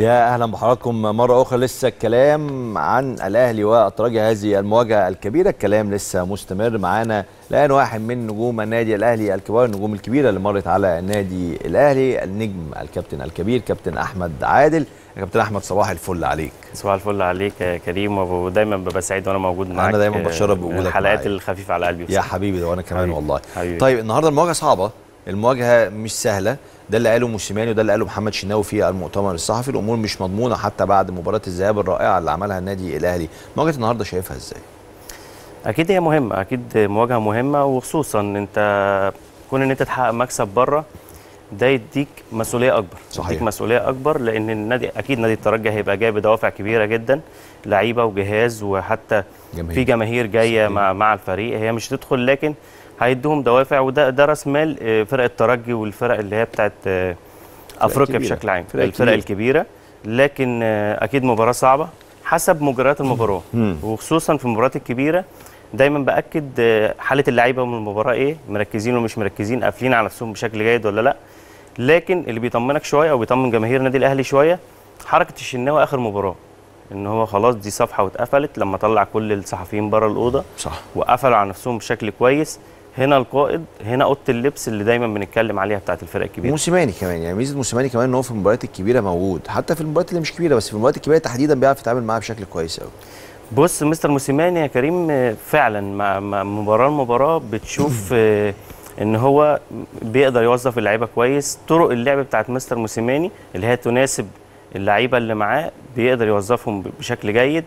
يا اهلا بحضراتكم مره اخرى لسه الكلام عن الاهلي والترجي هذه المواجهه الكبيره الكلام لسه مستمر معانا الان واحد من نجوم النادي الاهلي الكبار النجوم الكبيره اللي مرت على النادي الاهلي النجم الكابتن الكبير كابتن احمد عادل يا كابتن احمد صباح الفل عليك صباح الفل عليك يا كريم ودايما ببقى سعيد وانا موجود معاك أنا دايما بتشرف بوجودك الحلقات معايا. الخفيفه على قلبي يا بصراحة. حبيبي ده وانا كمان حبيبي. والله حبيبي. طيب النهارده المواجهه صعبه المواجهه مش سهله ده اللي قاله موسيماني وده اللي قاله محمد شناوي في المؤتمر الصحفي الامور مش مضمونه حتى بعد مباراه الذهاب الرائعه اللي عملها النادي الاهلي مواجهه النهارده شايفها ازاي اكيد هي مهمه اكيد مواجهه مهمه وخصوصا ان انت كون ان انت تحقق مكسب بره ده يديك مسؤوليه اكبر صحيح. يديك مسؤوليه اكبر لان النادي اكيد نادي الترجي هيبقى جاي بدوافع كبيره جدا لعيبه وجهاز وحتى جماهير. في جماهير جايه صحيح. مع مع الفريق هي مش تدخل لكن هيدوهم دوافع وده ده راس مال آه، فرق الترجي والفرق اللي هي بتاعت آه، افريقيا كبيرة. بشكل عام فرق الفرق كبيرة. الكبيره لكن آه، اكيد مباراه صعبه حسب مجريات المباراه مم. وخصوصا في المباريات الكبيره دايما باكد آه، حاله اللعيبه من المباراه ايه مركزين ومش مركزين قافلين على نفسهم بشكل جيد ولا لا لكن اللي بيطمنك شويه او بيطمن جماهير النادي الاهلي شويه حركه الشناوي اخر مباراه ان هو خلاص دي صفحه واتقفلت لما طلع كل الصحفيين بره الاوضه صح وقفلوا على نفسهم بشكل كويس هنا القائد هنا اوضه اللبس اللي دايما بنتكلم عليها بتاعت الفرق الكبيره موسيماني كمان يعني ميزه موسيماني كمان ان هو في المباريات الكبيره موجود حتى في المباريات اللي مش كبيره بس في المباريات الكبيره تحديدا بيعرف يتعامل معاها بشكل كويس قوي بص مستر موسيماني يا كريم آه، فعلا مع مع مباراه لمباراه بتشوف آه، ان هو بيقدر يوظف اللعيبه كويس طرق اللعب بتاعت مستر موسيماني اللي هي تناسب اللعيبه اللي معاه بيقدر يوظفهم بشكل جيد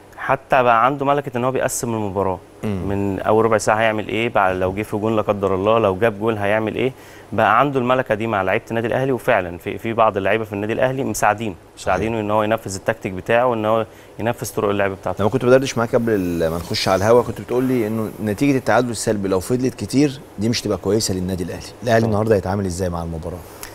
حتى بقى عنده ملكه ان هو بيقسم المباراه من اول ربع ساعه هيعمل ايه بعد لو جه في جون لا قدر الله لو جاب جول هيعمل ايه بقى عنده الملكه دي مع لعيبه النادي الاهلي وفعلا في في بعض اللعيبه في النادي الاهلي مساعدين مساعدينه ان هو ينفذ التكتيك بتاعه وان هو ينفذ طرق اللعب بتاعته لما كنت بدردش معاك قبل ال- ما نخش على الهوا كنت بتقول لي انه نتيجه التعادل السلبي لو فضلت كتير دي مش تبقى كويسه للنادي الاهلي الاهلي النهارده هيتعامل ازاي مع المباراه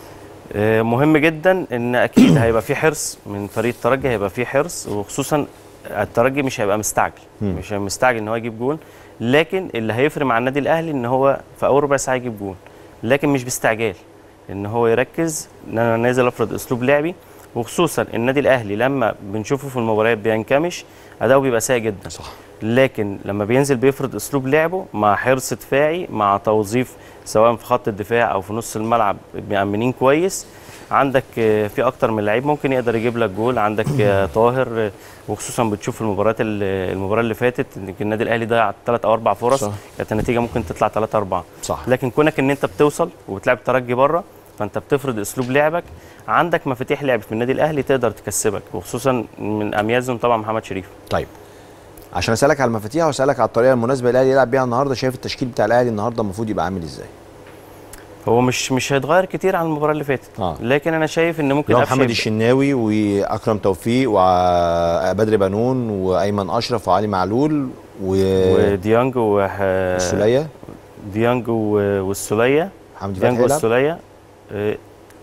آه، مهم جدا ان اكيد هيبقى في حرص من فريق الترجي هيبقى في حرص وخصوصا الترجي مش هيبقى مستعجل مش هيبقى مستعجل ان هو يجيب جول لكن اللي هيفرق مع النادي الاهلي ان هو في اول ربع ساعه يجيب جول لكن مش باستعجال ان هو يركز ان انا نازل افرض اسلوب لعبي وخصوصا النادي الاهلي لما بنشوفه في المباريات بينكمش اداؤه بيبقى سيء جدا صح لكن لما بينزل بيفرض اسلوب لعبه مع حرص دفاعي مع توظيف سواء في خط الدفاع او في نص الملعب مأمنين كويس عندك آه، في اكتر من لعيب ممكن يقدر يجيب لك جول عندك آه، طاهر آه، وخصوصا بتشوف المباريات ال- المباراه اللي فاتت ان النادي الاهلي ضيع ثلاث او اربع فرص صح. كانت النتيجه ممكن تطلع 3 4 صح لكن كونك ان انت بتوصل وبتلعب ترجي بره فانت بتفرض اسلوب لعبك عندك مفاتيح لعب في النادي الاهلي تقدر تكسبك وخصوصا من اميازهم طبعا محمد شريف طيب عشان اسالك على المفاتيح واسالك على الطريقه المناسبه اللي الاهلي يلعب بيها النهارده شايف التشكيل بتاع الاهلي النهارده المفروض يبقى عامل ازاي هو مش مش هيتغير كتير عن المباراه اللي فاتت آه. لكن انا شايف ان ممكن لو قفشه محمد يبدأ. الشناوي واكرم توفيق وبدر بنون وايمن اشرف وعلي معلول و- وديانج و والسوليه ديانج و- والسوليه حمدي ديانج فتحي يلعب والسوليه آه،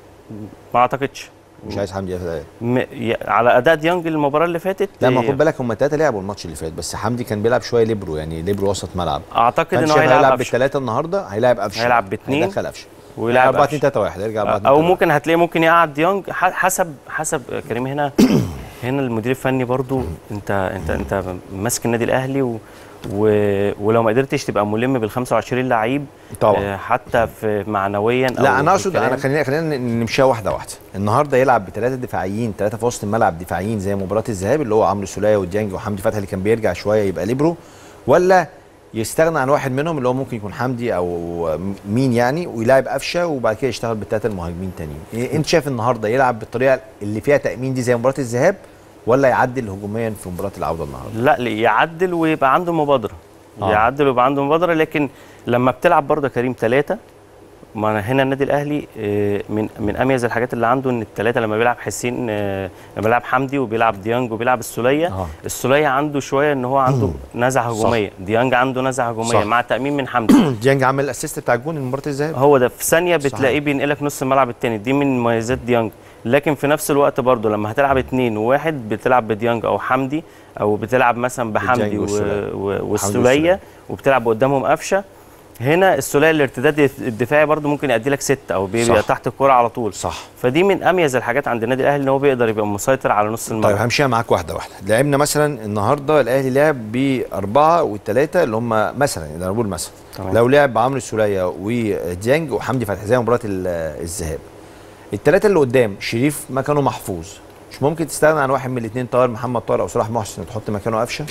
ما اعتقدش مش عايز حمدي يلعب. م... ي- على اداء ديانج المباراه اللي فاتت لا ما آه، خد بالك هم الثلاثه لعبوا الماتش اللي فات بس حمدي كان بيلعب شويه ليبرو يعني ليبرو وسط ملعب اعتقد فانت ان شايف هو هيلعب هيلعب قفشه بالثلاثه النهارده هيلاعب قفشه هيلعب باتنين هيدخل قفشه ويلعب 4 قفشة. 2 3 1 يرجع 4 2 او ممكن هتلاقيه ممكن يقعد ديانج ح- حسب حسب كريم هنا هنا المدير الفني برضو انت انت انت ماسك النادي الاهلي و و ولو ما قدرتش تبقى ملم بال 25 لعيب طبعا. آه، حتى في معنويا أو لا انا في اقصد انا الكلام. خلينا خلينا نمشيها واحده واحده النهارده يلعب بثلاثه دفاعيين ثلاثه في وسط الملعب دفاعيين زي مباراه الذهاب اللي هو عمرو سوليه وديانج وحمدي فتحي اللي كان بيرجع شويه يبقى ليبرو ولا يستغنى عن واحد منهم اللي هو ممكن يكون حمدي او مين يعني ويلاعب قفشه وبعد كده يشتغل بالثلاثه المهاجمين تانيين إيه انت شايف النهارده يلعب بالطريقه اللي فيها تامين دي زي مباراه الذهاب ولا يعدل هجوميا في مباراه العوده النهارده لا لا، يعدل ويبقى عنده مبادره آه. آه. يعدل ويبقى عنده مبادره لكن لما بتلعب برضه يا كريم ثلاثه ما أنا هنا النادي الاهلي آه، من من اميز الحاجات اللي عنده ان الثلاثه لما بيلعب حسين آه، لما بيلعب حمدي وبيلعب ديانج وبيلعب السوليه آه. السوليه عنده شويه ان هو عنده نزعه هجوميه ديانج عنده نزعه صح. هجوميه مع تامين من حمدي ديانج عمل الاسيست بتاع الجون مباراه الذهاب هو ده في ثانيه صحيح. بتلاقيه بينقلك نص الملعب الثاني دي من مميزات ديانج لكن في نفس الوقت برضه لما هتلعب اثنين وواحد بتلعب بديانج او حمدي او بتلعب مثلا بحمدي و- والسولية. و- والسولية. والسوليه وبتلعب قدامهم قفشه هنا الثلاثي الارتداد الدفاعي برده ممكن يؤدي لك ست او بيبقى صح. تحت الكوره على طول صح فدي من اميز الحاجات عند النادي الاهلي ان هو بيقدر يبقى مسيطر على نص الملعب طيب همشيها معاك واحده واحده لعبنا مثلا النهارده الاهلي لعب باربعه والثلاثه اللي هم مثلا اذا بقول مثلا تمام. لو لعب بعمرو السوليه وديانج وحمدي فتحي زي مباراه ال- الذهاب الثلاثه اللي قدام شريف مكانه محفوظ مش ممكن تستغنى عن واحد من الاثنين طاهر محمد طاهر او صلاح محسن وتحط مكانه قفشه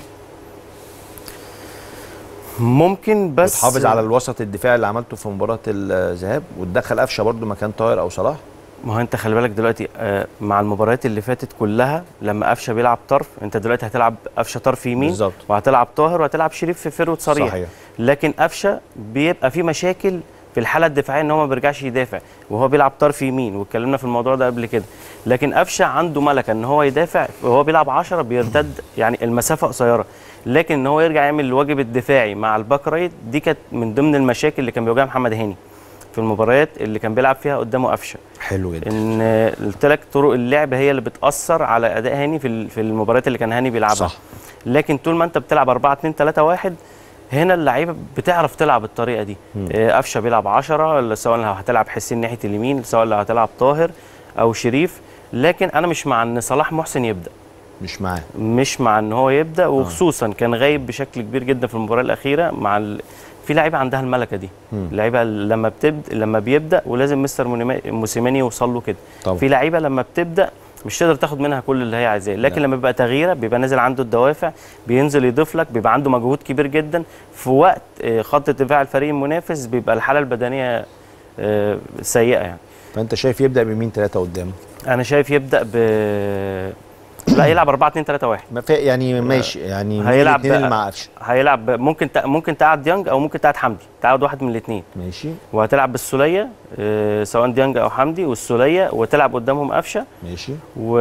ممكن بس وتحافظ على الوسط الدفاعي اللي عملته في مباراه الذهاب وتدخل قفشه برده مكان طاهر او صلاح ما هو انت خلي بالك دلوقتي آه، مع المباريات اللي فاتت كلها لما قفشه بيلعب طرف انت دلوقتي هتلعب قفشه طرف يمين بالظبط. وهتلعب طاهر وهتلعب شريف في فيرود صريح صحيح. لكن قفشه بيبقى في مشاكل في الحاله الدفاعيه ان هو ما بيرجعش يدافع وهو بيلعب طرف يمين واتكلمنا في الموضوع ده قبل كده لكن قفشه عنده ملكه ان هو يدافع وهو بيلعب 10 بيرتد يعني المسافه قصيره لكن ان هو يرجع يعمل الواجب الدفاعي مع الباك رايت دي كانت من ضمن المشاكل اللي كان بيواجهها محمد هاني في المباريات اللي كان بيلعب فيها قدامه قفشه حلو جدا ان قلت لك طرق اللعب هي اللي بتاثر على اداء هاني في ال- في المباريات اللي كان هاني بيلعبها صح. لكن طول ما انت بتلعب 4 2 3 1 هنا اللعيبه بتعرف تلعب الطريقه دي آه، قفشه بيلعب 10 سواء لو هتلعب حسين ناحيه اليمين سواء لو هتلعب طاهر او شريف لكن انا مش مع ان صلاح محسن يبدا مش معاه مش مع ان هو يبدا وخصوصا كان غايب بشكل كبير جدا في المباراه الاخيره مع ال... في لعيبه عندها الملكه دي لعيبه لما بتبدا لما بيبدا ولازم مستر مونيما- موسيماني يوصل له كده طبعا. في لعيبه لما بتبدا مش تقدر تاخد منها كل اللي هي عايزاه لكن لا. لما بيبقى تغييره بيبقى نازل عنده الدوافع بينزل يضيف لك بيبقى عنده مجهود كبير جدا في وقت آه، خط دفاع الفريق المنافس بيبقى الحاله البدنيه آه، سيئه يعني فانت شايف يبدا بمين ثلاثه قدام انا شايف يبدا ب لا يلعب 4 2 3 1 ما في يعني ماشي يعني مين هيلعب الاثنين اللي بقى- مع قفشه هيلعب ممكن تق- ممكن تقعد ديانج او ممكن تقعد حمدي تقعد واحد من الاثنين ماشي وهتلعب بالسوليه آه، سواء ديانج او حمدي والسوليه وتلعب قدامهم قفشه ماشي و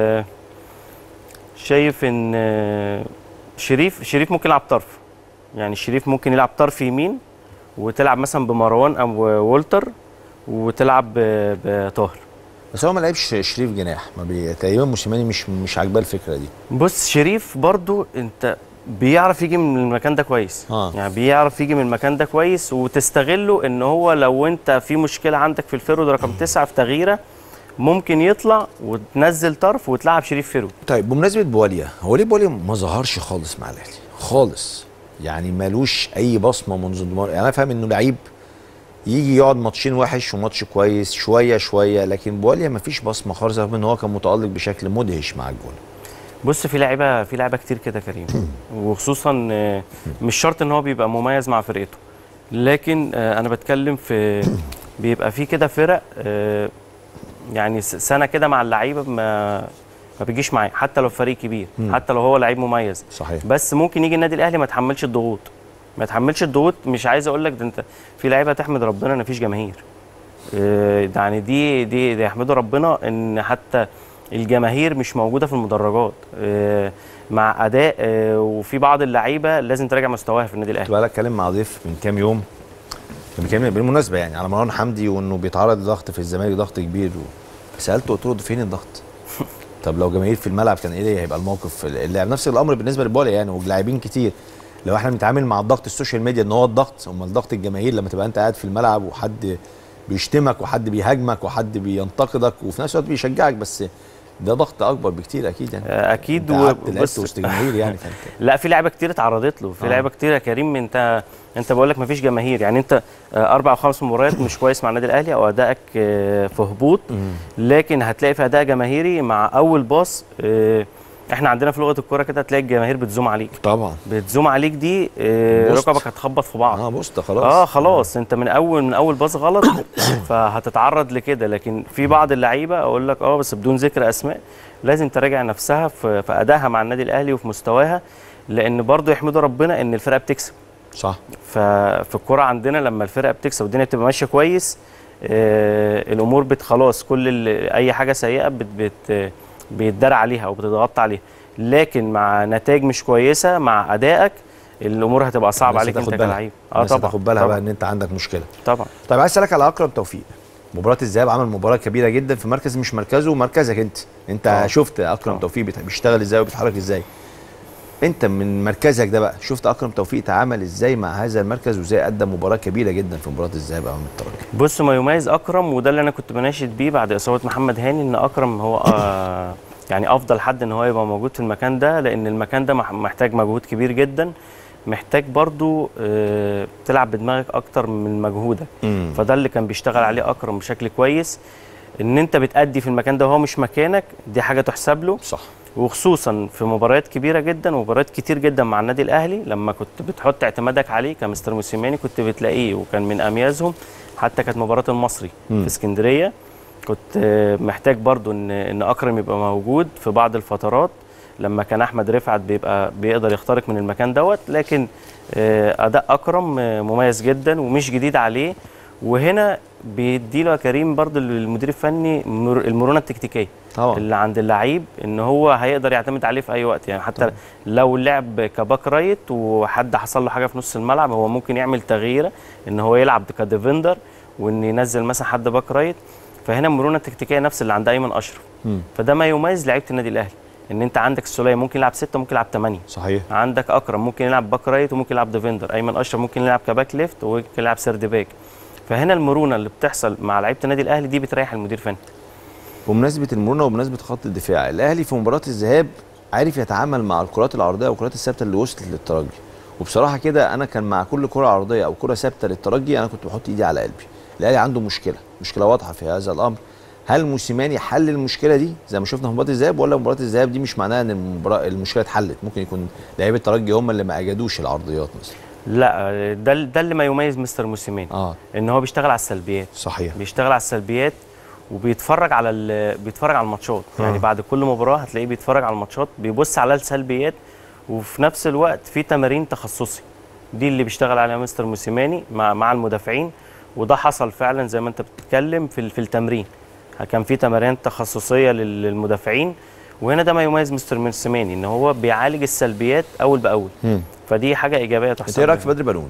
شايف ان آه، شريف شريف ممكن يلعب طرف يعني شريف ممكن يلعب طرف يمين وتلعب مثلا بمروان او وولتر وتلعب ب- بطاهر بس هو ما لعبش شريف جناح ما بي... تقريبا موسيماني مش مش عاجباه الفكره دي بص شريف برضو انت بيعرف يجي من المكان ده كويس آه. يعني بيعرف يجي من المكان ده كويس وتستغله ان هو لو انت في مشكله عندك في الفيرود رقم تسعة في تغييره ممكن يطلع وتنزل طرف وتلعب شريف فيرود طيب بمناسبه بواليا هو ليه بواليا ما ظهرش خالص مع الاهلي خالص يعني مالوش اي بصمه منذ انضمام يعني انا فاهم انه لعيب يجي يقعد ماتشين وحش وماتش كويس شويه شويه لكن بواليا ما فيش بصمه خالص رغم ان هو كان متالق بشكل مدهش مع الجول بص في لعيبه في لعيبه كتير كده كريم وخصوصا آه، مش شرط ان هو بيبقى مميز مع فرقته لكن آه، انا بتكلم في بيبقى في كده فرق آه، يعني س- سنه كده مع اللعيبه ما ما بيجيش معاه حتى لو فريق كبير حتى لو هو لعيب مميز صحيح بس ممكن يجي النادي الاهلي ما يتحملش الضغوط ما يتحملش الضغوط مش عايز اقول لك ده انت في لعيبه تحمد ربنا ان مفيش جماهير آه، يعني دي دي دي يحمدوا ربنا ان حتى الجماهير مش موجوده في المدرجات آه، مع اداء آه، وفي بعض اللعيبه لازم تراجع مستواها في النادي كنت الاهلي بقى اتكلم مع ضيف من كام يوم كان بيكلمني بالمناسبه يعني على مروان حمدي وانه بيتعرض لضغط في الزمالك ضغط كبير و... سالته قلت له ده فين الضغط؟ طب لو جماهير في الملعب كان ايه هيبقى الموقف اللاعب نفس الامر بالنسبه لبولا يعني ولاعبين كتير لو احنا بنتعامل مع الضغط السوشيال ميديا ان هو الضغط امال الضغط الجماهير لما تبقى انت قاعد في الملعب وحد بيشتمك وحد بيهاجمك وحد بينتقدك وفي نفس الوقت بيشجعك بس ده ضغط اكبر بكتير اكيد يعني آه، اكيد انت قعدت لعبت وبص وسط جماهير يعني فانت لا في لعيبه كتير اتعرضت له في آه. لعيبه كتير يا كريم انت انت بقول لك مفيش جماهير يعني انت آه، اربع او خمس مباريات مش كويس مع النادي الاهلي او ادائك آه، في هبوط لكن هتلاقي في اداء جماهيري مع اول باص آه، احنا عندنا في لغه الكوره كده تلاقي الجماهير بتزوم عليك طبعا بتزوم عليك دي آه، بوست. ركبك هتخبط في بعض اه بص ده خلاص اه خلاص انت من اول من اول باص غلط فهتتعرض لكده لكن في بعض اللعيبه اقول لك اه بس بدون ذكر اسماء لازم تراجع نفسها في, في ادائها مع النادي الاهلي وفي مستواها لان برضه يحمدوا ربنا ان الفرقه بتكسب صح ففي الكوره عندنا لما الفرقه بتكسب والدنيا بتبقى ماشيه كويس آه الامور بت خلاص كل ال- اي حاجه سيئه بت بت بيتدار عليها او بتضغط عليها لكن مع نتائج مش كويسه مع ادائك الامور هتبقى صعب الناس عليك هتاخد انت بالها. كلاعب اه طبعا خد بالها طبعا بقى ان انت عندك مشكله طبعا طيب عايز اسالك على اكرم توفيق مباراه الذهاب عمل مباراه كبيره جدا في مركز مش مركزه مركزك انت انت آه. شفت اكرم آه. توفيق بت- بيشتغل ازاي وبيتحرك ازاي انت من مركزك ده بقى شفت اكرم توفيق تعامل ازاي مع هذا المركز وازاي قدم مباراه كبيره جدا في مباراه الذهاب امام الترجي بص ما يميز اكرم وده اللي انا كنت بناشد بيه بعد اصابه محمد هاني ان اكرم هو آه يعني افضل حد ان هو يبقى موجود في المكان ده لان المكان ده مح- محتاج مجهود كبير جدا محتاج برضو آه تلعب بدماغك اكتر من مجهودك مم. فده اللي كان بيشتغل عليه اكرم بشكل كويس ان انت بتأدي في المكان ده وهو مش مكانك دي حاجه تحسب له صح وخصوصا في مباريات كبيره جدا ومباريات كتير جدا مع النادي الاهلي لما كنت بتحط اعتمادك عليه كمستر موسيماني كنت بتلاقيه وكان من اميازهم حتى كانت مباراه المصري مم. في اسكندريه كنت آه، محتاج برضو ان ان اكرم يبقى موجود في بعض الفترات لما كان احمد رفعت بيبقى بيقدر يخترق من المكان دوت لكن آه، اداء اكرم آه، مميز جدا ومش جديد عليه وهنا بيديله يا كريم برضو المدير الفني مر- المرونه التكتيكيه طبعا اللي عند اللعيب ان هو هيقدر يعتمد عليه في اي وقت يعني حتى طبعا. لو لعب كباك رايت وحد حصل له حاجه في نص الملعب هو ممكن يعمل تغييره ان هو يلعب كديفندر وان ينزل مثلا حد باك رايت فهنا المرونه التكتيكيه نفس اللي عند ايمن اشرف مم. فده ما يميز لعيبه النادي الاهلي ان انت عندك السوليه ممكن يلعب سته ممكن يلعب ثمانيه صحيح عندك اكرم ممكن يلعب باك رايت وممكن يلعب ديفندر ايمن اشرف ممكن يلعب كباك ليفت وممكن يلعب سيرد باك فهنا المرونه اللي بتحصل مع لعيبه النادي الاهلي دي بتريح المدير الفني بمناسبه المرونه وبمناسبه خط الدفاع الاهلي في مباراه الذهاب عارف يتعامل مع الكرات العرضيه والكرات الثابته اللي وصلت للترجي وبصراحه كده انا كان مع كل كره عرضيه او كره ثابته للترجي انا كنت بحط ايدي على قلبي الاهلي عنده مشكله مشكله واضحه في هذا الامر هل موسيماني حل المشكله دي زي ما شفنا في مباراه الذهاب ولا مباراه الذهاب دي مش معناها ان المباراه المشكله اتحلت ممكن يكون لعيبه الترجي هم اللي ما اجادوش العرضيات مثلا لا ده ده اللي ما يميز مستر موسيماني اه ان هو بيشتغل على السلبيات صحيح بيشتغل على السلبيات وبيتفرج على ال- بيتفرج على الماتشات يعني آه. بعد كل مباراه هتلاقيه بيتفرج على الماتشات بيبص على السلبيات وفي نفس الوقت في تمارين تخصصي دي اللي بيشتغل عليها مستر موسيماني مع مع المدافعين وده حصل فعلا زي ما انت بتتكلم في ال- في التمرين كان في تمارين تخصصيه لل- للمدافعين وهنا ده ما يميز مستر موسيماني ان هو بيعالج السلبيات اول باول مم. فدي حاجه ايجابيه انت تحسب ايه رايك له. في بدر بنون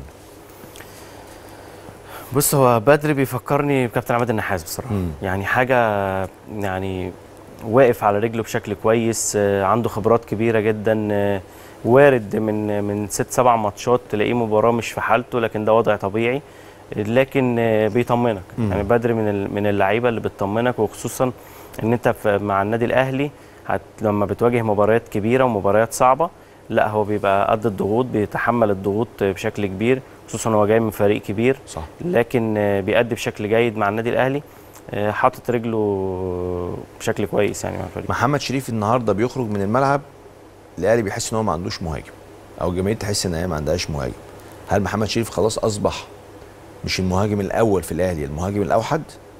بص هو بدري بيفكرني بكابتن عماد النحاس بصراحه مم. يعني حاجه يعني واقف على رجله بشكل كويس آه، عنده خبرات كبيره جدا آه، وارد من من ست سبع ماتشات تلاقيه مباراه مش في حالته لكن ده وضع طبيعي لكن آه، بيطمنك مم. يعني بدري من ال- من اللعيبه اللي بتطمنك وخصوصا ان انت في- مع النادي الاهلي هت لما بتواجه مباريات كبيره ومباريات صعبه لا هو بيبقى قد الضغوط بيتحمل الضغوط بشكل كبير خصوصا هو جاي من فريق كبير صح لكن آه، بيأدي بشكل جيد مع النادي الاهلي آه، حاطط رجله بشكل كويس يعني مع الفريق محمد شريف النهارده بيخرج من الملعب الاهلي بيحس ان هو ما عندوش مهاجم او الجماهير تحس ان هي ما عندهاش مهاجم هل محمد شريف خلاص اصبح مش المهاجم الاول في الاهلي المهاجم الاوحد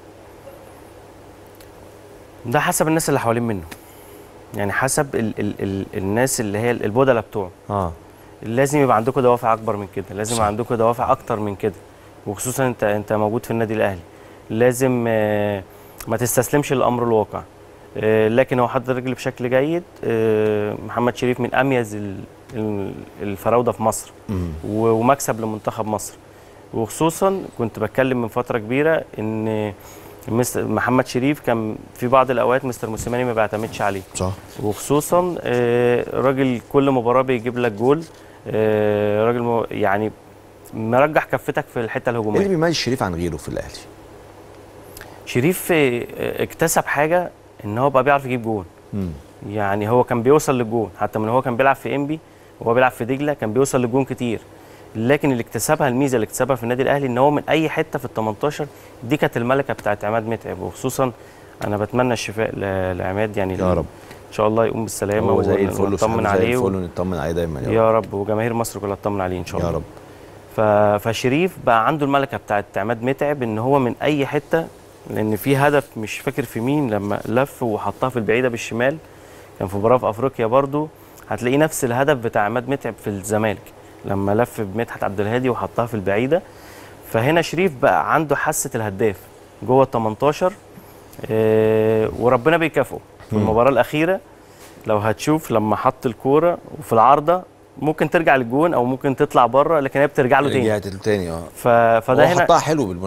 ده حسب الناس اللي حوالين منه يعني حسب ال ال ال الناس اللي هي البودلة بتوعه اه لازم يبقى عندكم دوافع اكبر من كده لازم صح. يبقى عندكم دوافع اكتر من كده وخصوصا انت انت موجود في النادي الاهلي لازم آه، ما تستسلمش للامر الواقع آه، لكن هو حط رجل بشكل جيد آه، محمد شريف من اميز ال- ال- الفراوده في مصر مم. و- ومكسب لمنتخب مصر وخصوصا كنت بتكلم من فتره كبيره ان مستر محمد شريف كان في بعض الاوقات مستر موسيماني ما بيعتمدش عليه صح وخصوصا آه، راجل كل مباراه بيجيب لك جول آه، راجل مو- يعني مرجح كفتك في الحته ايه اللي الهجوميه بيميز شريف عن غيره في الاهلي شريف آه، اكتسب حاجه ان هو بقى بيعرف يجيب جول مم. يعني هو كان بيوصل للجون حتى من هو كان بيلعب في انبي وهو بيلعب في دجله كان بيوصل للجون كتير لكن اللي اكتسبها الميزه اللي اكتسبها في النادي الاهلي ان هو من اي حته في ال 18 دي كانت الملكه بتاعت عماد متعب وخصوصا انا بتمنى الشفاء ل- لعماد يعني يا رب ان شاء الله يقوم بالسلامه هو زي الفل ونطمن وصحته زي عليه الفل ونطمن عليه دايما يا رب يا رب وجماهير مصر كلها تطمن عليه ان شاء الله يا رب ف... فشريف بقى عنده الملكه بتاعت عماد متعب ان هو من اي حته لان في هدف مش فاكر في مين لما لف وحطها في البعيده بالشمال كان في مباراه في افريقيا برضو هتلاقيه نفس الهدف بتاع عماد متعب في الزمالك لما لف بمدحت عبد الهادي وحطها في البعيده فهنا شريف بقى عنده حاسه الهداف جوه ال 18 آه وربنا بيكافئه في مم. المباراه الاخيره لو هتشوف لما حط الكوره وفي العارضه ممكن ترجع للجون او ممكن تطلع بره لكن هي بترجع له تاني رجعت له تاني اه ف... هو فده هنا حطها حلو بالمناسبه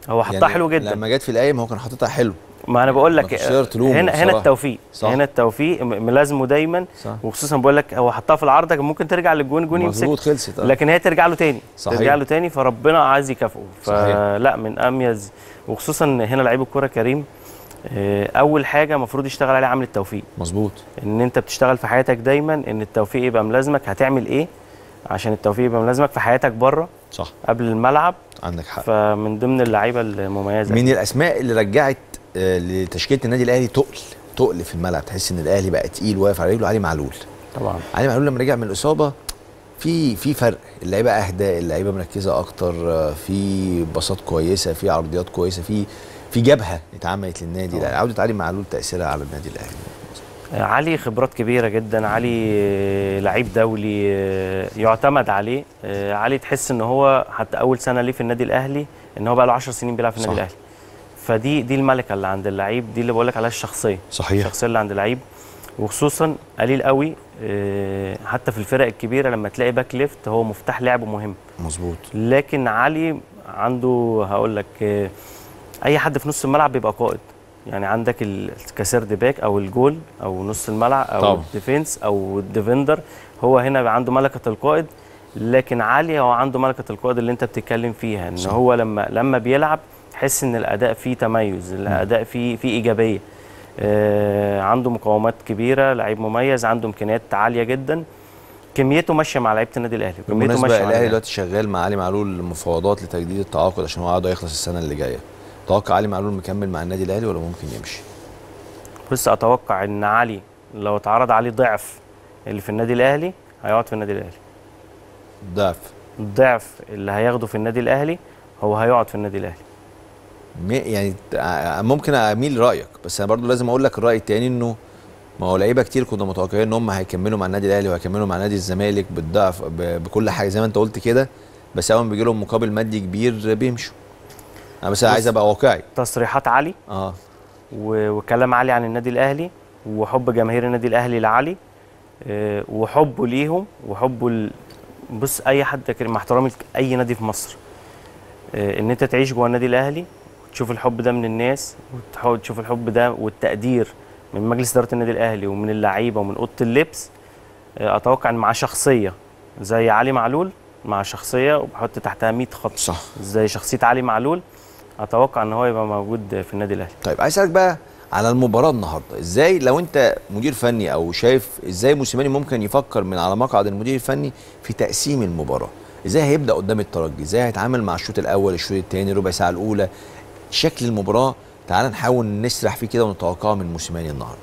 هو حطها حلو جدا لما جت في القايم هو كان حاططها حلو ما انا بقول لك مفيش تقدر تلومه هنا هنا بصراحة. التوفيق صح. هنا التوفيق م- ملازمه دايما صح وخصوصا بقول لك هو حطها في العارضه كان ممكن ترجع للجون الجون يمسك مظبوط خلصت آه. لكن هي ترجع له تاني صحيح. ترجع له تاني فربنا عايز يكافئه صحيح. فلا من اميز وخصوصا هنا لعيب الكوره كريم آه، اول حاجه المفروض يشتغل عليها عامل التوفيق مظبوط ان انت بتشتغل في حياتك دايما ان التوفيق يبقى ملازمك هتعمل ايه عشان التوفيق يبقى ملازمك في حياتك بره صح قبل الملعب عندك حق فمن ضمن اللعيبه المميزه من الاسماء اللي رجعت آه، لتشكيله النادي الاهلي تقل تقل في الملعب تحس ان الاهلي بقى تقيل واقف على رجله علي معلول طبعا علي معلول لما رجع من الاصابه في في فرق اللعيبه اهدى اللعيبه مركزه اكتر آه، في باصات كويسه في عرضيات كويسه في في جبهه اتعملت للنادي الاهلي عوده علي معلول تاثيرها على النادي الاهلي علي خبرات كبيره جدا علي آه، لعيب دولي آه، يعتمد عليه آه، علي تحس ان هو حتى اول سنه ليه في النادي الاهلي ان هو بقى له 10 سنين بيلعب في النادي صح. الاهلي فدي دي الملكه اللي عند اللعيب دي اللي بقول لك عليها الشخصيه صحيح الشخصيه اللي عند اللعيب وخصوصا قليل قوي آه، حتى في الفرق الكبيره لما تلاقي باك ليفت هو مفتاح لعبه مهم مظبوط لكن علي عنده هقول لك آه، اي حد في نص الملعب بيبقى قائد يعني عندك الكسرد باك او الجول او نص الملعب او طبعا. الديفنس او الديفندر هو هنا بيبقى عنده ملكه القائد لكن علي هو عنده ملكه القائد اللي انت بتتكلم فيها ان صح. هو لما لما بيلعب تحس ان الاداء فيه تميز الاداء فيه فيه ايجابيه آه عنده مقاومات كبيره لعيب مميز عنده امكانيات عاليه جدا كميته ماشيه مع لعيبه النادي الاهلي كميته بالمناسبه ماشيه مع الاهلي النادي دلوقتي شغال مع علي معلول مفاوضات لتجديد التعاقد عشان هو عقده يخلص السنه اللي جايه توقع علي معلول مكمل مع النادي الاهلي ولا ممكن يمشي بص اتوقع ان علي لو اتعرض عليه ضعف اللي في النادي الاهلي هيقعد في النادي الاهلي ضعف الضعف اللي هياخده في النادي الاهلي هو هيقعد في النادي الاهلي م- يعني ت- ممكن اميل رايك بس انا برضو لازم اقول لك الراي التاني انه ما هو لعيبه كتير كنا متوقعين ان هم هيكملوا مع النادي الاهلي وهيكملوا مع نادي الزمالك بالضعف ب- بكل حاجه زي ما انت قلت كده بس اول ما بيجي لهم مقابل مادي كبير بيمشوا انا بس عايز ابقى واقعي تصريحات علي اه و- وكلام علي عن النادي الاهلي وحب جماهير النادي الاهلي لعلي آه، وحبه ليهم وحبه ل... بص اي حد يا كريم مع احترامي اي نادي في مصر آه، ان انت تعيش جوه النادي الاهلي وتشوف الحب ده من الناس وتحاول تشوف الحب ده والتقدير من مجلس اداره النادي الاهلي ومن اللعيبه ومن اوضه اللبس آه، اتوقع ان مع شخصيه زي علي معلول مع شخصيه وبحط تحتها 100 خط صح زي شخصيه علي معلول اتوقع ان هو يبقى موجود في النادي الاهلي طيب عايز اسالك بقى على المباراه النهارده ازاي لو انت مدير فني او شايف ازاي موسيماني ممكن يفكر من على مقعد المدير الفني في تقسيم المباراه ازاي هيبدا قدام الترجي ازاي هيتعامل مع الشوط الاول الشوط الثاني ربع ساعه الاولى شكل المباراه تعال نحاول نسرح فيه كده ونتوقعه من موسيماني النهارده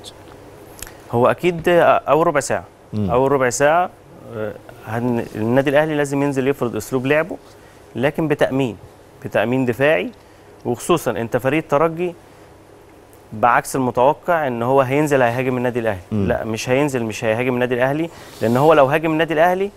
هو اكيد اول ربع ساعه مم. اول ربع ساعه آه، هن- النادي الاهلي لازم ينزل يفرض اسلوب لعبه لكن بتامين بتامين دفاعي وخصوصا انت فريق الترجي بعكس المتوقع ان هو هينزل هيهاجم النادي الاهلي مم. لا مش هينزل مش هيهاجم النادي الاهلي لان هو لو هاجم النادي الاهلي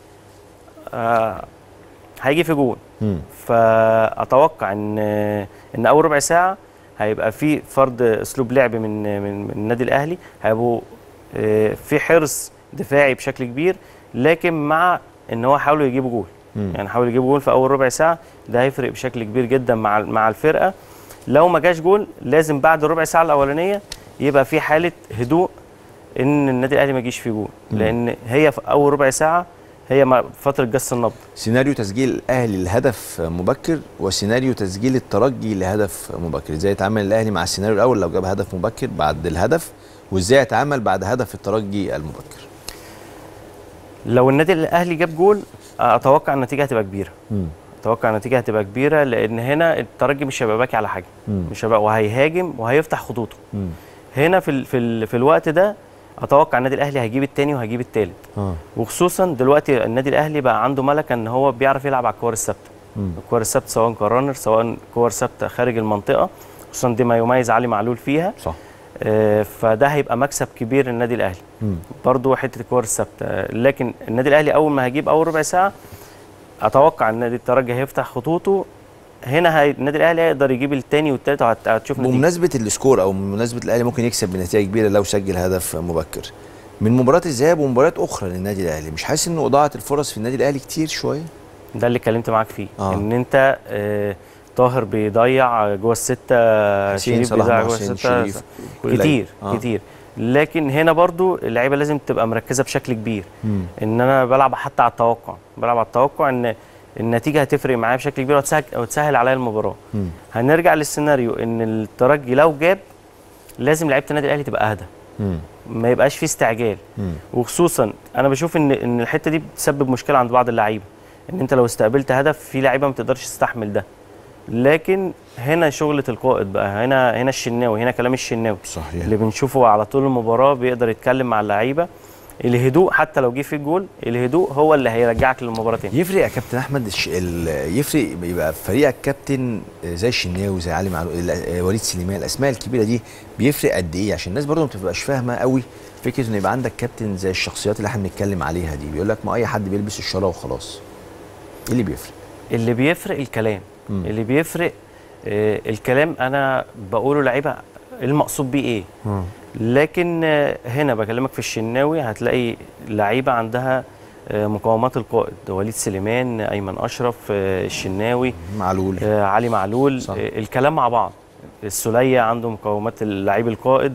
آه هيجي في جون مم. فاتوقع ان ان اول ربع ساعه هيبقى في فرض اسلوب لعب من من, من النادي الاهلي هيبقوا آه، في حرص دفاعي بشكل كبير لكن مع ان هو حاولوا يجيبوا جول مم. يعني حاولوا يجيبوا جول في اول ربع ساعه ده هيفرق بشكل كبير جدا مع مع الفرقه لو ما جاش جول لازم بعد الربع ساعه الاولانيه يبقى في حاله هدوء ان النادي الاهلي ما يجيش فيه جول مم. لان هي في اول ربع ساعه هي ما- فتره جس النبض سيناريو تسجيل الاهلي لهدف مبكر وسيناريو تسجيل الترجي لهدف مبكر ازاي يتعامل الاهلي مع السيناريو الاول لو جاب هدف مبكر بعد الهدف وازاي يتعامل بعد هدف الترجي المبكر لو النادي الاهلي جاب جول اتوقع النتيجه هتبقى كبيره اتوقع النتيجه هتبقى كبيره لان هنا الترجي مش هيبقى باكي على حاجه مم. مش هيبقى وهيهاجم وهيفتح خطوطه مم. هنا في ال في ال في الوقت ده اتوقع النادي الاهلي هيجيب الثاني وهيجيب الثالث اه وخصوصا دلوقتي النادي الاهلي بقى عنده ملكه ان هو بيعرف يلعب على الكور الثابته مم. الكور الثابته سواء كرانر سواء كور ثابته خارج المنطقه خصوصا دي ما يميز علي معلول فيها صح آه، فده هيبقى مكسب كبير للنادي الاهلي مم. برضو حته الكور الثابته لكن النادي الاهلي اول ما هيجيب اول ربع ساعه اتوقع النادي الترجي هيفتح خطوطه هنا هي... النادي الاهلي هيقدر يجيب الثاني والثالث وهتشوف نتيجه بمناسبه السكور او بمناسبه الاهلي ممكن يكسب بنتيجه كبيره لو سجل هدف مبكر من مباراه الذهاب ومباريات اخرى للنادي الاهلي مش حاسس انه اضاعت الفرص في النادي الاهلي كتير شويه ده اللي اتكلمت معاك فيه آه. ان انت آه طاهر بيضيع جوه السته حسين شريف صلاح بيضيع جوه محسن السته شريف كل كتير اللعيبة. آه. كتير لكن هنا برضو اللعيبه لازم تبقى مركزه بشكل كبير مم. ان انا بلعب حتى على التوقع بلعب على التوقع ان النتيجه هتفرق معايا بشكل كبير وتسهل وتسهل عليا المباراه مم. هنرجع للسيناريو ان الترجي لو جاب لازم لعيبه النادي الاهلي تبقى اهدى مم. ما يبقاش فيه استعجال مم. وخصوصا انا بشوف ان ان الحته دي بتسبب مشكله عند بعض اللعيبه ان انت لو استقبلت هدف في لعيبه ما تقدرش تستحمل ده لكن هنا شغله القائد بقى هنا هنا الشناوي هنا كلام الشناوي صحيح اللي بنشوفه على طول المباراه بيقدر يتكلم مع اللعيبه الهدوء حتى لو جه في الجول الهدوء هو اللي هيرجعك للمباراه تاني يفرق يا كابتن احمد الش... ال... يفرق يبقى فريقك كابتن زي الشناوي زي علي معلول ال- وليد سليمان الاسماء الكبيره دي بيفرق قد ايه عشان الناس برضه ما بتبقاش فاهمه قوي فكره ان يبقى عندك كابتن زي الشخصيات اللي احنا بنتكلم عليها دي بيقول لك ما اي حد بيلبس الشاره وخلاص ايه اللي بيفرق اللي بيفرق الكلام مم. اللي بيفرق آه الكلام انا بقوله لعيبه المقصود بيه ايه لكن آه، هنا بكلمك في الشناوي هتلاقي لعيبه عندها آه، مقاومات القائد وليد سليمان ايمن اشرف آه، الشناوي معلول آه، علي معلول صح. آه، الكلام مع بعض السوليه عنده مقاومات اللعيب القائد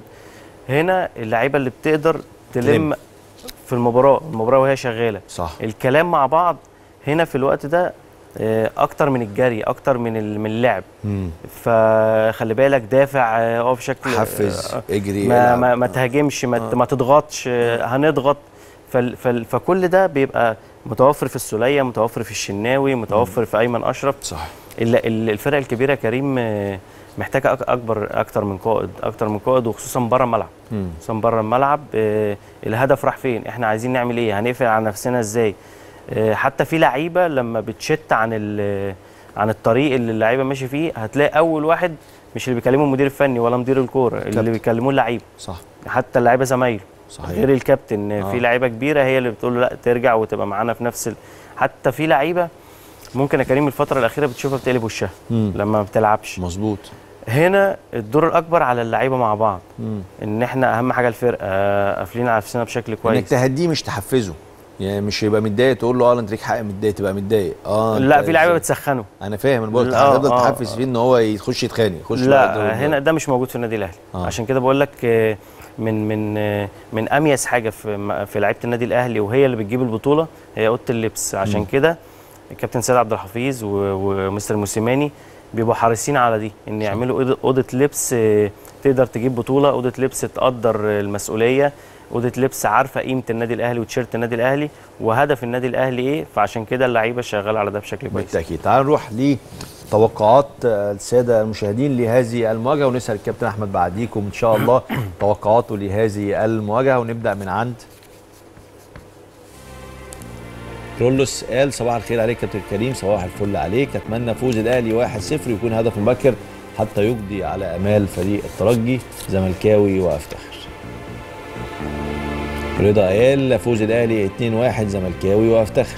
هنا اللعيبه اللي بتقدر تلم. تلم في المباراه المباراه وهي شغاله صح الكلام مع بعض هنا في الوقت ده آه، اكتر من الجري اكتر من ال- من اللعب مم. فخلي بالك دافع آه، اقف بشكل حفز آه، اجري ما العب. ما, ما تهاجمش ما, ت- ما تضغطش آه، هنضغط فال فال فكل ده بيبقى متوفر في السوليه متوفر في الشناوي متوفر في ايمن اشرف صح ال- ال- الفرق الكبيره يا كريم آه، محتاجه أك- اكبر اكتر من قائد اكتر من قائد وخصوصا بره الملعب مم. خصوصا بره الملعب آه، الهدف راح فين احنا عايزين نعمل ايه هنقفل على نفسنا ازاي آه، حتى في لعيبه لما بتشت عن ال- عن الطريق اللي اللعيبه ماشي فيه هتلاقي اول واحد مش اللي بيكلمه المدير الفني ولا مدير الكوره كابتن. اللي بيكلموه اللعيب صح حتى اللعيبه زمايله صحيح غير الكابتن آه. في لعيبه كبيره هي اللي بتقول له لا ترجع وتبقى معانا في نفس ال... حتى في لعيبه ممكن يا كريم الفتره الاخيره بتشوفها بتقلب وشها مم. لما ما بتلعبش مظبوط هنا الدور الاكبر على اللعيبه مع بعض مم. ان احنا اهم حاجه الفرقه قافلين على نفسنا بشكل انك كويس تهديه مش تحفزه يعني مش يبقى متضايق تقول له اه انت ليك حق متضايق تبقى متضايق اه لا أنت في لعيبه إزاي؟ بتسخنه انا فاهم انا بقول لك لا، هتفضل آه، تحفز آه. فيه ان هو يخش يتخانق يخش يضرب لا ضرب. هنا ده مش موجود في النادي الاهلي آه. آه. عشان كده بقول لك آه، من من آه، من اميز حاجه في م- في لعيبه النادي الاهلي وهي اللي بتجيب البطوله هي اوضه اللبس عشان كده الكابتن سيد عبد الحفيظ و- ومستر موسيماني بيبقوا حريصين على دي ان يعملوا أوضة- اوضه لبس آه، تقدر تجيب بطوله اوضه لبس تقدر المسؤوليه اوضه لبس عارفه قيمه النادي الاهلي وتيشيرت النادي الاهلي وهدف النادي الاهلي ايه فعشان كده اللعيبه شغاله على ده بشكل كويس بالتاكيد تعال نروح لتوقعات آه، الساده المشاهدين لهذه المواجهه ونسال الكابتن احمد بعديكم ان شاء الله توقعاته لهذه المواجهه ونبدا من عند كرولوس قال صباح الخير عليك كابتن كريم صباح الفل عليك اتمنى فوز الاهلي 1-0 يكون هدف مبكر حتى يقضي على امال فريق الترجي زملكاوي وافتخر رضا قال فوز الاهلي 2-1 زملكاوي وافتخر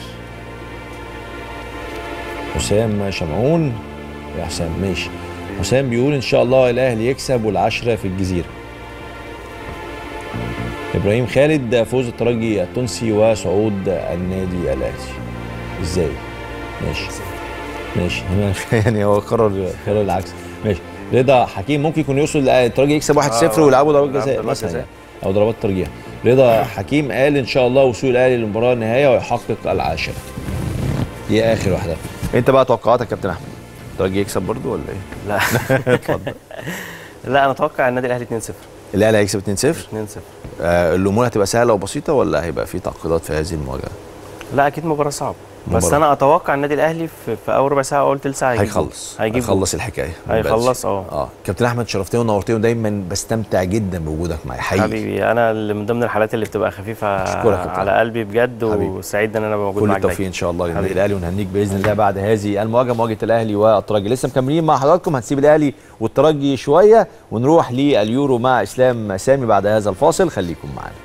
حسام شمعون يا حسام ماشي حسام بيقول ان شاء الله الاهلي يكسب والعشره في الجزيره ابراهيم خالد فوز الترجي التونسي وصعود النادي الاهلي ازاي ماشي ماشي يعني هو قرر قرر العكس ماشي رضا حكيم ممكن يكون يوصل الترجي يكسب 1-0 آه، ويلعبوا ضربات يلعب جزاء ضربات مثلا جزاء. يعني. او ضربات ترجيح رضا حكيم قال ان شاء الله وصول الاهلي للمباراه النهائيه ويحقق العاشره دي اخر واحده انت بقى توقعاتك يا كابتن احمد الترجي يكسب برضو ولا ايه لا اتفضل لا انا اتوقع النادي الاهلي 2-0 الاهلي هيكسب 2-0 2-0 آه الامور هتبقى سهله وبسيطه ولا هيبقى في تعقيدات في هذه المواجهه لا اكيد مباراه صعبه بس مباراة. انا اتوقع النادي الاهلي في, في اول ربع ساعه او تلت ساعه هيجيب هيخلص هيجيب هيخلص الحكايه من هيخلص، بدري. اه. اه كابتن احمد شرفتني ونورتني ودايما بستمتع جدا بوجودك معايا حقيقي حبيبي انا اللي من ضمن الحالات اللي بتبقى خفيفه أشكرك يا كابتن. على قلبي بجد حبيبي. وسعيد ان انا موجود كل معاك التوفيق دايما ان شاء الله للنادي حبيبي. الاهلي ونهنيك باذن الله بعد هذه المواجهه مواجهه الاهلي والترجي لسه مكملين مع حضراتكم هنسيب الاهلي والترجي شويه ونروح لليورو مع اسلام سامي بعد هذا الفاصل خليكم معانا